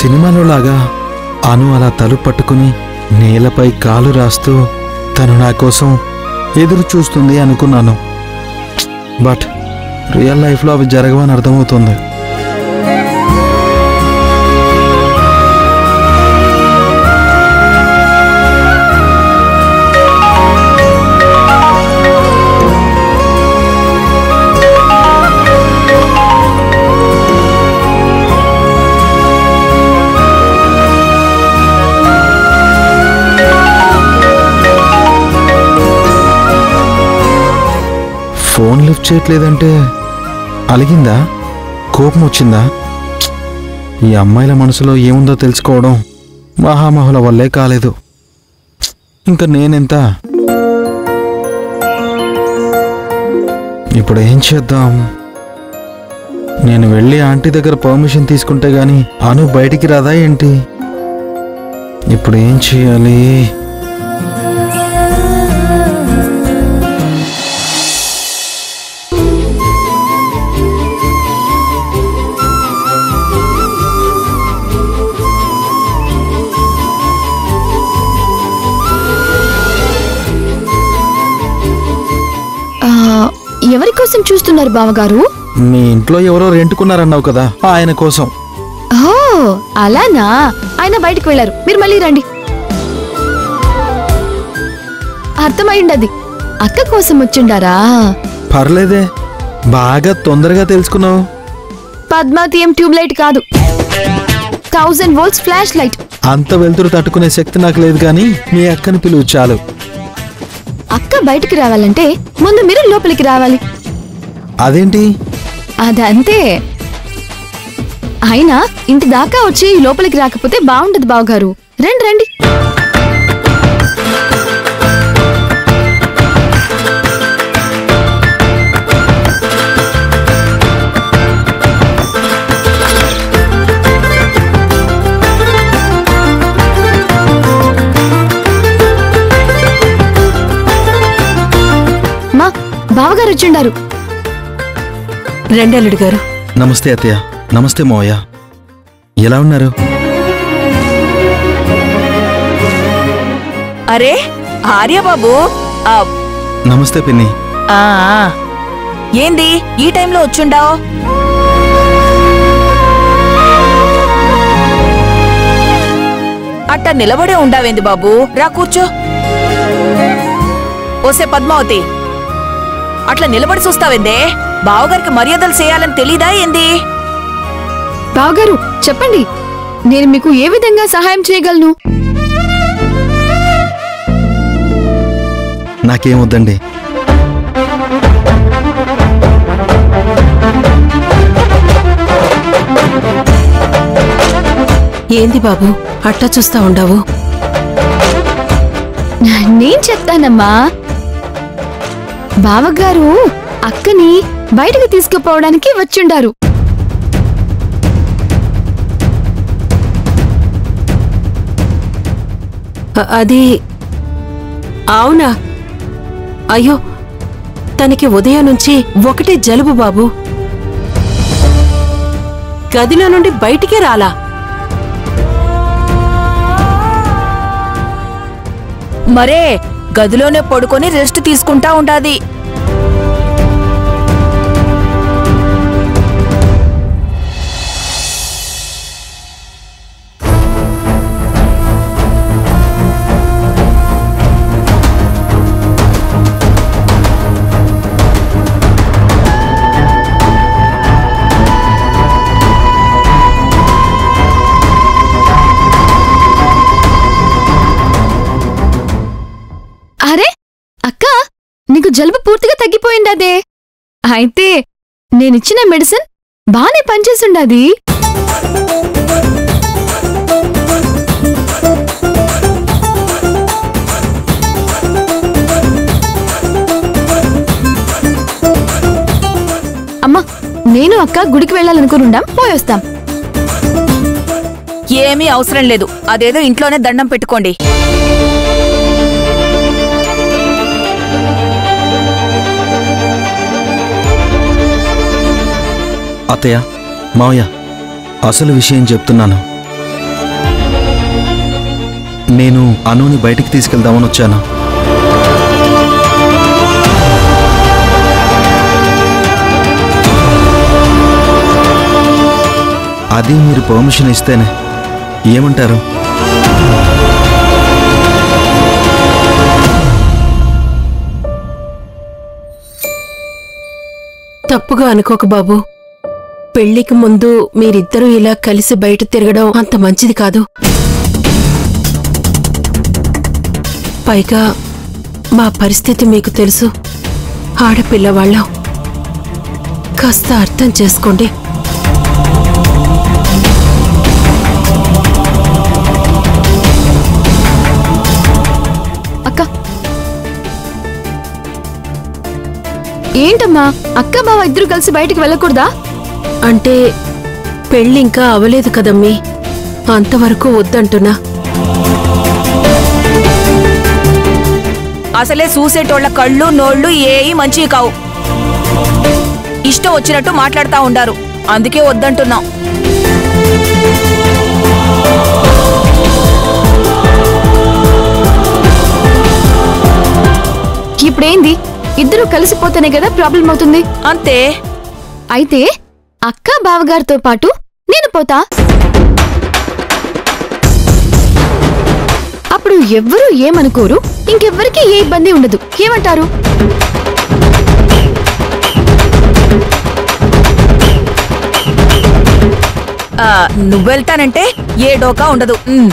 సినిమాలో లాగా అను అలా తలుపు పట్టుకుని నేలపై కాలు రాస్తూ తను నా కోసం ఎదురు చూస్తుంది అనుకున్నాను బట్ రియల్ లైఫ్లో అవి జరగవని అర్థమవుతుంది ఫోన్ లిఫ్ట్ చేయట్లేదంటే అలిగిందా కోపం వచ్చిందా ఛ్! ఈ అమ్మాయిల మనసులో ఏముందో తెలుసుకోవడం మహామహుల వల్లే కాలేదు ఛ్! ఇంకా నేనెంత ఇప్పుడు ఏం చేద్దాం నేను వెళ్ళి ఆంటీ దగ్గర పర్మిషన్ తీసుకుంటే గాని అను బయటికి రాదా ఏంటి ఇప్పుడు ఏం చేయాలి ఆ, ఎవరి కోసం చూస్తున్నారు బావగారు మీ ఇంట్లో ఎవరో రెంటుకున్నారన్నావు కదా ఆయన కోసం ఓ అలానా ఆయన బయటకు వెళ్ళారు మీరు మళ్ళీ రండి అర్థమైండది అక్క కోసం వచ్చిండారా పర్లేదే బాగా తొందరగా తెలుసుకున్నావు పద్మావతి ఏం ట్యూబ్ లైట్ కాదు థౌజండ్ వోల్ట్స్ ఫ్లాష్ లైట్ అంత వెలుతురు తట్టుకునే శక్తి నాకు లేదు కానీ మీ అక్కని పిలువు చాలు అక్క బయటికి రావాలంటే ముందు మీరు లోపలికి రావాలి అదేంటి అదంతే అయినా ఇంటి దాకా వచ్చి లోపలికి రాకపోతే బాగుండదు బావగారు రండి రండి మా బావగారు వచ్చిండారు రెండల్లుడు గారు నమస్తే అత్తయ్య నమస్తే మోయ ఎలా ఉన్నారు అరే ఆర్యబాబు ఆ, నమస్తే పిన్ని ఆ, ఆ. ఏంది ఈ టైంలో వచ్చుండావు అట్ట నిలబడే ఉండావేంది బాబు రా కూర్చో ఓసే పద్మావతి అట్లా నిలబడి చూస్తావేందే బావగారికి మర్యాదలు చేయాలని తెలీదా ఏంది బావగారు చెప్పండి నేను మీకు ఏ విధంగా సహాయం చేయగలను నాకేం వద్దండి ఏంది బాబు అట్టా చూస్తా ఉండవు నేను చెప్తానమ్మా బావగారు అక్కని బయటకు తీసుకుపోవడానికి వచ్చిండారు అ- అది అవునా అయ్యో తనకి ఉదయం నుంచి ఒకటే జలుబు బాబు గదిలో నుండి బయటికే రాలా మరే గదిలోనే పడుకొని రెస్ట్ తీసుకుంటా ఉండాది అరే అక్క నీకు జలుబు పూర్తిగా తగ్గిపోయిందదే అయితే నేనిచ్చిన మెడిసిన్ బానే పనిచేసుండాది అమ్మా నేను అక్క గుడికి వెళ్ళాలనుకునుండాం పోయొస్తాం ఏమీ అవసరం లేదు అదేదో ఇంట్లోనే దండం పెట్టుకోండి అత్తయ్య మావయ్య అసలు విషయం చెప్తున్నాను నేను అనుని బయటికి తీసుకెళ్దామని వచ్చాను అది మీరు పర్మిషన్ ఇస్తేనే ఏమంటారు తప్పుగా అనుకోక బాబు పెళ్లికి ముందు మీరిద్దరూ ఇలా కలిసి బయట తిరగడం అంత మంచిది కాదు పైగా మా పరిస్థితి మీకు తెలుసు ఆడపిల్లవాళ్ళం కాస్త అర్థం చేసుకోండి అక్క ఏంటమ్మా అక్క బావ ఇద్దరు కలిసి బయటికి వెళ్ళకూడదా అంటే పెళ్ళింకా అవలేదు కదమ్మీ అంతవరకు వద్దంటున్నా అసలే చూసేటోళ్ల కళ్ళు నోళ్ళు ఏయి మంచివి కావు ఇష్టం వచ్చినట్టు మాట్లాడుతా ఉండారు అందుకే వద్దంటున్నాం ఇప్పుడేంది ఇద్దరు కలిసిపోతేనే కదా ప్రాబ్లం అవుతుంది అంతే అయితే అక్క బావగారితో పాటు నేను పోతా అప్పుడు ఎవ్వరూ ఏమనుకోరు ఇంకెవ్వరికీ ఏ ఇబ్బంది ఉండదు ఏమంటారు ఆ, నువ్వెళ్తానంటే ఏ డోకా ఉండదు ఉమ్.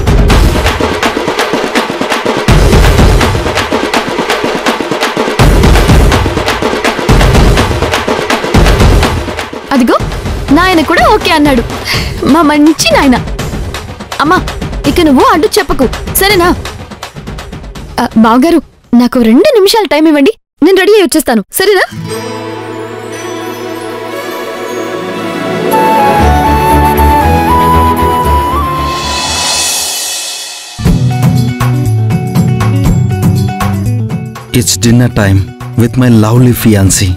అదిగో నాయన కూడా ఓకే అన్నాడు మా మంచి నాయన అమ్మా ఇక నువ్వు అడ్డు చెప్పకు సరేనా ఆ, బావగారు నాకు రెండు నిమిషాలు టైం ఇవ్వండి నేను రెడీ అయ్యి వచ్చేస్తాను సరేనా it's dinner time with my lovely fiancee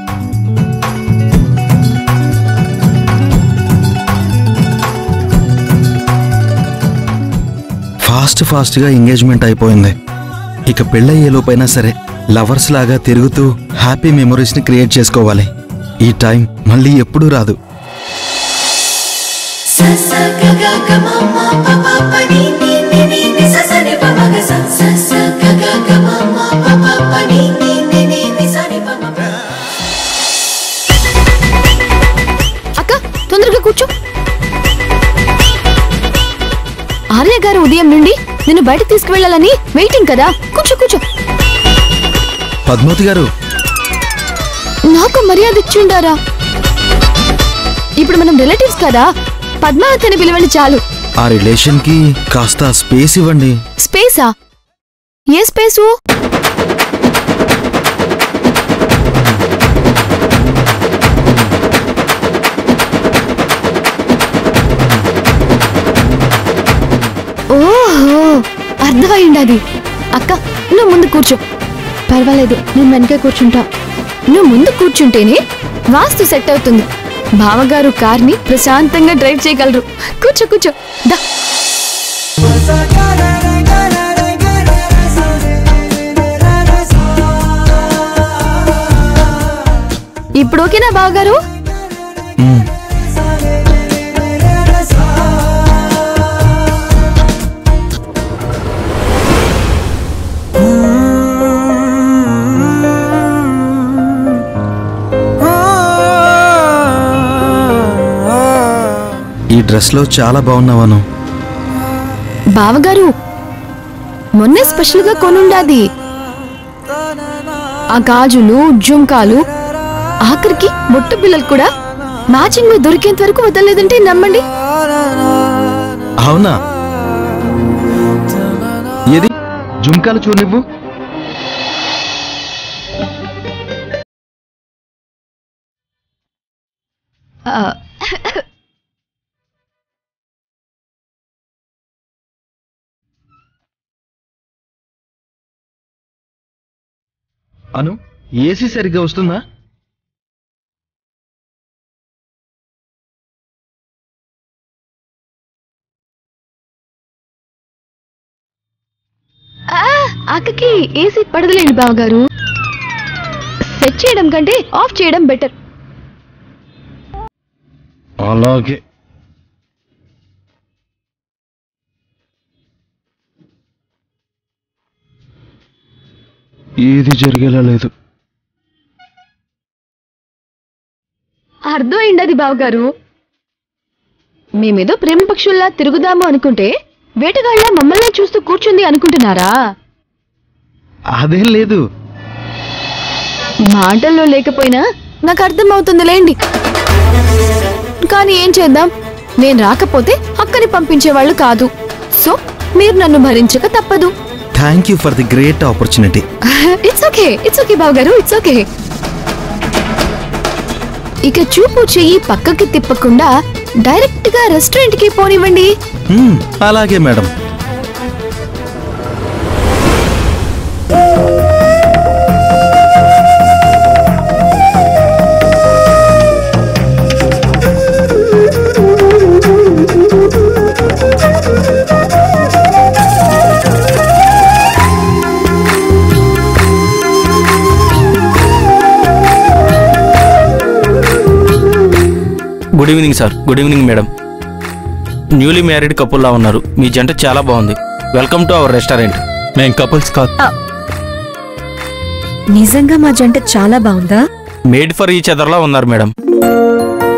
fast ఫాస్ట్గా ఎంగేజ్మెంట్ అయిపోయింది ఇక పెళ్ళయ్యేలోపైనా సరే లవర్స్ లాగా తిరుగుతూ హ్యాపీ మెమొరీస్ని క్రియేట్ చేసుకోవాలి ఈ టైం మళ్ళీ ఎప్పుడూ రాదు sa sa ga ga ga ma ma pa pa pa ni ni ni ni ni sa sa ni pa ma ga sa sa sa ga ga ga ma ma pa pa pa ni ni ni ni ni sa ni pa ma pa అక్క తొందరగా కూర్చో ఆర్య గారు ఉదయం నుండి నిన్ను బయటకు తీసుకువెళ్ళాలని waiting కదా కూర్చో కూర్చో పద్మావతి గారు నాకు మర్యాద ఇచ్చిండారా ఇప్పుడు మనం రిలేటివ్స్ కదా పద్మావతి అని పిలవండి చాలు ఆ రిలేషన్కి కాస్త స్పేస్ ఇవ్వండి స్పేసా ఏ స్పేసు ఓహో అర్థమైండది అక్క నువ్వు ముందు కూర్చో పర్వాలేదు నేను వెనక కూర్చుంటా నువ్వు ముందు కూర్చుంటేనే వాస్తు సెట్ అవుతుంది బావగారు కార్ని ప్రశాంతంగా డ్రైవ్ చేయగలరు కూర్చో కూర్చో దా ఇప్పుడు ఓకేనా బావగారు మ్మ్. ఈ డ్రెస్లో చాలా బాగున్నావాను బావగారు మొన్నే స్పెషల్గా కొనుండాది ఆ గాజులు జుంకాలు ఆఖరికి బొట్టు పిల్లలు కూడా మ్యాచింగ్ దొరికేంత వరకు వదలలేదంటే నమ్మండి అవునా ఏది జుంకాలు చూనివ్వు ఆ, అను ఏసీ సరిగ్గా వస్తుందా పక్కకి ఏసీ పడదలేండి బావగారు సెట్ చేయడం కంటే ఆఫ్ చేయడం బెటర్ అలాగే ఏది జరిగేలా లేదు అర్థం అయింది అది బావగారు మేమేదో ప్రేమ పక్షుల్లా తిరుగుదాము అనుకుంటే వేటగాళ్ళ మమ్మల్ని చూస్తూ కూర్చుంది అనుకుంటున్నారా అదేం లేదు మాటల్లో లేకపోయినా నాకు అర్థం అవుతుందిలేండి కానీ ఏం చేద్దాం నేను రాకపోతే అక్కని పంపించేవాళ్ళు కాదు సో మీరు నన్ను భరించక తప్పదు thank you for the great opportunity it's okay it's okay బాబు గారు ఇట్స్ ఓకే ఇక చూపు చెయ్యి పక్కకి తిప్పకుండా డైరెక్ట్ గా రెస్టారెంట్ కి పోనివ్వండి అలాగే madam good evening sir good evening madam newly married కపుల్లా ఉన్నారు మీ జంట చాలా బాగుంది వెల్కమ్ టు అవర్ రెస్టారెంట్ మేం కపుల్స్ కాదు నిజంగా మా జంట చాలా బాగుందా మేడ్ ఫర్ ఈచ్ అదర్లా ఉన్నారు మేడం